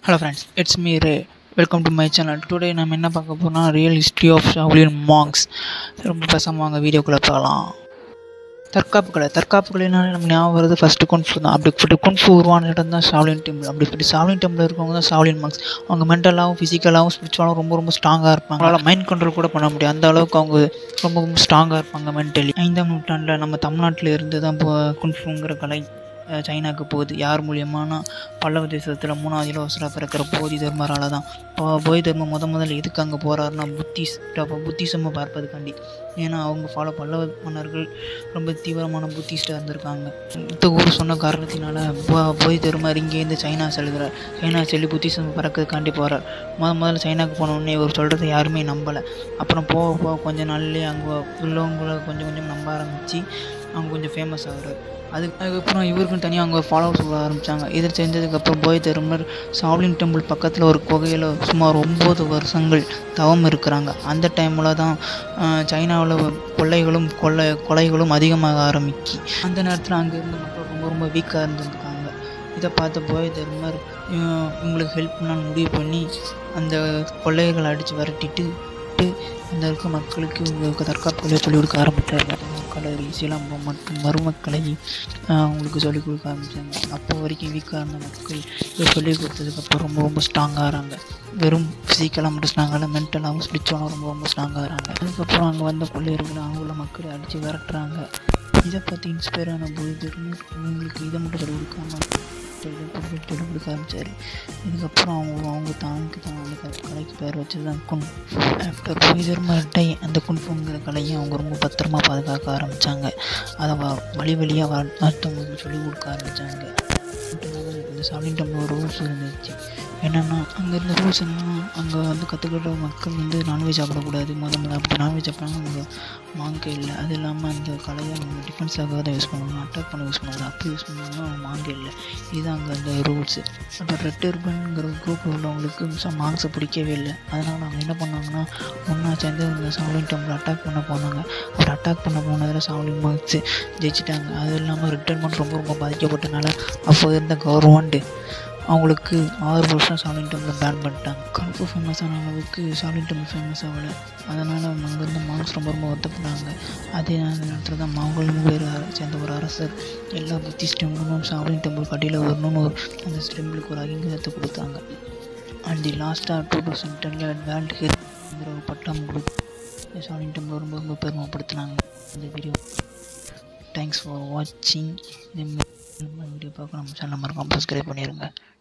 hello friends it's me Ray welcome to my channel today நம்ம என்ன பார்க்க போகிறோம்னா real history of Shaolin monks ரொம்ப பேசாமல் வாங்க வீடியோக்குள்ளே பார்க்கலாம் தற்காப்பு கலை தற்காப்பு கலைனாலே நமக்கு ஞாபகம் வருது ஃபஸ்ட்டு குன்ஃபு தான் அப்படி இப்படி குன்ஃபு உருவான இடம் தான் ஷாவ்லின் டெம்பிள் அப்படி இப்படி ஷாவ்லின் டெம்பிள் இருக்கவங்க தான் ஷாவ்லின் மாங்ஸ் அவங்க மென்டலாகவும் ஃபிசிக்கலாகவும் ஸ்பிரிச்சுவலாகவும் ரொம்ப ரொம்ப ஸ்ட்ராங்காக இருப்பாங்க அவங்களால மைண்ட் கண்ட்ரோல் கூட பண்ண முடியும் அந்த அளவுக்கு அவங்க ரொம்ப ரொம்ப ஸ்ட்ராங்காக இருப்பாங்க மென்டலி ஐந்தாம் நூற்றாண்டில் நம்ம தமிழ்நாட்டில் இருந்து தான் இப்போ குன்ஃபுங்கிற கலை அஹ் சைனாக்கு போகுது யார் மூலியமானா பல்லவ தேசத்தில் மூணாவது இலவசராக பிறக்கிற போதி தர்மரால் தான் இப்போ போதி தர்மம் முத முதல்ல எதுக்கு அங்கே போகிறாருன்னா புத்திஸ் அப்போ புத்திசம்மை பார்ப்பதுக்காண்டி ஏன்னா அவங்க ஃபாலோ பல்லவ மன்னர்கள் ரொம்ப தீவிரமான புத்திஸ்டாக இருந்திருக்காங்க இந்த ஊர் சொன்ன காரணத்தினால போ- போதி தர்மர் இங்கேருந்து சைனா செல்கிறார் சைனா செல்லி புத்திசம் பறக்கிறதுக்காண்டி போகிறார் முத முதல்ல சைனாக்கு போன உடனே இவர் சொல்கிறத யாருமே நம்பலை அப்புறம் போக போக கொஞ்ச நாள்லேயே அங்கே உள்ளவங்களை கொஞ்சம் கொஞ்சம் நம்ப ஆரம்பித்து அவங்க கொஞ்சம் ஃபேமஸ் ஆகுறாரு அது அதுக்கப்புறம் இவருக்கும் தனியாக அவங்க ஃபாலோவர்ஸ் வர ஆரம்பித்தாங்க இது செஞ்சதுக்கப்புறம் போய் தருமர் சாவ்லின் டெம்பிள் பக்கத்தில் ஒரு குகையில் சுமார் ஒம்பது வருஷங்கள் தவம் இருக்கிறாங்க அந்த டைமில் தான் சைனாவில் கொள்ளைகளும் கொள்ளை கொலைகளும் அதிகமாக ஆரம்பிக்கி அந்த நேரத்தில் அங்கே இருந்த மக்கள் ரொம்ப ரொம்ப வீக்காக இருந்திருக்காங்க இதை பார்த்த போய் தர்மர் அஹ் இவங்களுக்கு ஹெல்ப் பண்ணான்னு முடிவு பண்ணி அந்த கொள்ளைகளை அடித்து விரட்டிட்டு விட்டு இந்த இருக்க மக்களுக்கு உங்களுக்கு தற்காப்புகளை சொல்லிக் கொடுக்க ஆரம்பித்தார் கலரி சிலம்பம் மற்றும் மருமக்களை ஆஹ் அவங்களுக்கு சொல்லிக் கொடுக்க ஆரம்பித்தாங்க அப்போ வரைக்கும் வீக்காக இருந்த மக்கள் இதை சொல்லிக் கொடுத்ததுக்கப்புறம் ரொம்ப ரொம்ப ஸ்ட்ராங்காகிறாங்க வெறும் ஃபிசிக்கலாக மட்டும் ஸ்ட்ராங்காக மென்டலாகவும் ஸ்பிரிச்சுவலாகவும் ரொம்ப ரொம்ப ஸ்ட்ராங்காகிறாங்க அதுக்கப்புறம் அங்கே வந்த கொள்ளையர்கள் அங்கே உள்ள மக்களை அடித்து விரட்டுறாங்க இதை பார்த்து இன்ஸ்பயர் ஆன போது உங்களுக்கு இதை மட்டும் சொல்லிக் கொடுக்காம இதை கொடுத்து சொல்லிக் கொடுக்க ஆரம்பித்தார் இதுக்கப்புறம் அவங்க அவங்க தானுக்கு தான் அந்த க- கலைக்கு பேர் வச்சது தான் குன் ஆஃப்டர் போய்தர்மர்டை அந்த குன்ஃபுங்கிற கலையை அவங்க ரொம்ப பத்திரமா பாதுகாக்க ஆரம்பித்தாங்க அதை வ வழி வழியாக வ மற்றவங்களுக்கு சொல்லிக் கொடுக்க ஆரம்பித்தாங்க இந்த சாலின் டெம்பிள் ஒரு ரூல்ஸ் இருந்துச்சு என்னென்னா அங்கே இருந்த ரூல்ஸ் என்னன்னா அங்கே வந்து கற்றுக்கிட்ட மக்கள் வந்து நான்வெஜ் சாப்பிடக்கூடாது முத முதல்ல அப்படி நான்வெஜ் சாப்பிட்டாங்க அங்கே மாங்கே இல்லை அது இல்லாமல் அந்த கலையை அவங்க டிஃபென்ஸாக தான் யூஸ் பண்ணுவாங்க அட்டாக் பண்ண யூஸ் பண்ணுவாங்க அப்படி யூஸ் பண்ணுவாங்க அவங்க மாங்கே இல்லை இது அங்கே அந்த ரூல்ஸு அப்போ ரெட் எர்பன்ங்கிற குரூப்பில் உள்ளவங்களுக்கு ச மாங்ஸை பிடிக்கவே இல்லை அதனால் அவங்க என்ன பண்ணாங்கன்னா ஒன்றா சேர்ந்து இந்த சாவ்லின் டெம்பிள் அட்டாக் பண்ண போனாங்க அப்படி அட்டாக் பண்ண போனதில் சாவ்லின் மாங்ஸ் ஜெயிச்சிட்டாங்க அது இல்லாமல் ரிட்டர்மெண்ட் ரொம்ப ரொம்ப பாதிக்கப்பட்டனால அப்போ இருந்த கவர்மெண்ட்டு அவங்களுக்கு ஆறு வருஷம் சாலின் டெம்பிள் பேன் பண்ணிட்டாங்க கன்ஃபு ஃபேமஸ் ஆன அளவுக்கு சாலின் டெம்பிள் ஃபேமஸ் ஆகலை அதனால் அங்கேருந்து மாங்ஸ் ரொம்ப ரொம்ப வருத்தப்பட்டாங்க அதே நேரத்தில் தான் மாங்கோல் வேறு சேர்ந்த ஒரு அரசர் எல்லா புத்திஸ்ட் டெம்பிளும் சாலின் டெம்பிள் கட்டியில் வரணும்னு ஒரு அந்த டெம்பிளுக்கு ஒரு அங்கீகாரத்தை கொடுத்தாங்க அண்ட் தி லாஸ்ட்டாக டூ தௌசண்ட் டெனில் வேர்ல்டு ஹெல்த்ங்கிற ஒரு பட்டம் கொடுத்து சாலின் டெம்பிள் ரொம்ப ரொம்ப பெருமைப்படுத்தினாங்க இந்த வீடியோ தேங்க்ஸ் ஃபார் வாட்சிங் இதே மாதிரி வீடியோ பார்க்க நம்ம சேனல் மறக்காம சப்ஸ்கிரைப் பண்ணிடுங்க